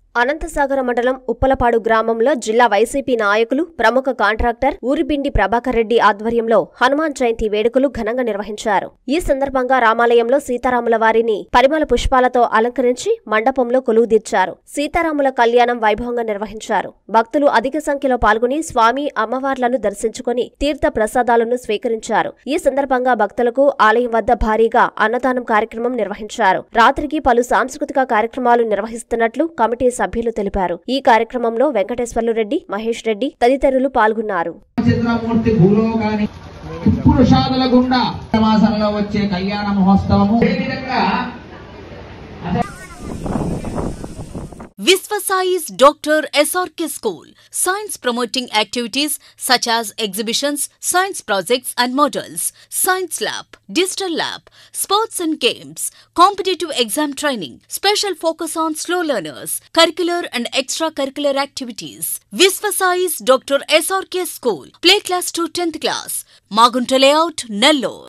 అనంతసాగర మండలం ఉప్పలపాడు గ్రామంలో జిల్లా వైసీపీ నాయకులు ప్రముఖ కాంట్రాక్టర్ ఊరిబిండి ప్రభాకర్ రెడ్డి ఆధ్వర్యంలో హనుమాన్ జయంతి వేడుకలు ఘనంగా నిర్వహించారు ఈ సందర్భంగా రామాలయంలో సీతారాముల వారిని పరిమళ పుష్పాలతో అలంకరించి మండపంలో కొలువుదీర్చారు సీతారాముల కళ్యాణం వైభవంగా నిర్వహించారు భక్తులు అధిక సంఖ్యలో పాల్గొని స్వామి అమ్మవార్లను దర్శించుకుని తీర్థ ప్రసాదాలను స్వీకరించారు ఈ సందర్భంగా భక్తులకు ఆలయం వద్ద భారీగా అన్నదానం కార్యక్రమం నిర్వహించారు రాత్రికి పలు సాంస్కృతిక కార్యక్రమాలు నిర్వహిస్తున్నట్లు కమిటీ సభ్యులు తెలిపారు ఈ కార్యక్రమంలో వెంకటేశ్వర్లు రెడ్డి మహేష్ రెడ్డి తదితరులు పాల్గొన్నారు చంద్రమూర్తి భూలోకాన్ని పురుషాదుల గుండా మాసంలో వచ్చే కళ్యాణ మహోత్సవము ఏ విధంగా Visvasai's Dr. SRK School. Science promoting activities such as exhibitions, science projects and models, science lab, digital lab, sports and games, competitive exam training, special focus on slow learners, curricular and extracurricular activities. Visvasai's Dr. SRK School. Play class to 10th class. Magunta layout, Nellore.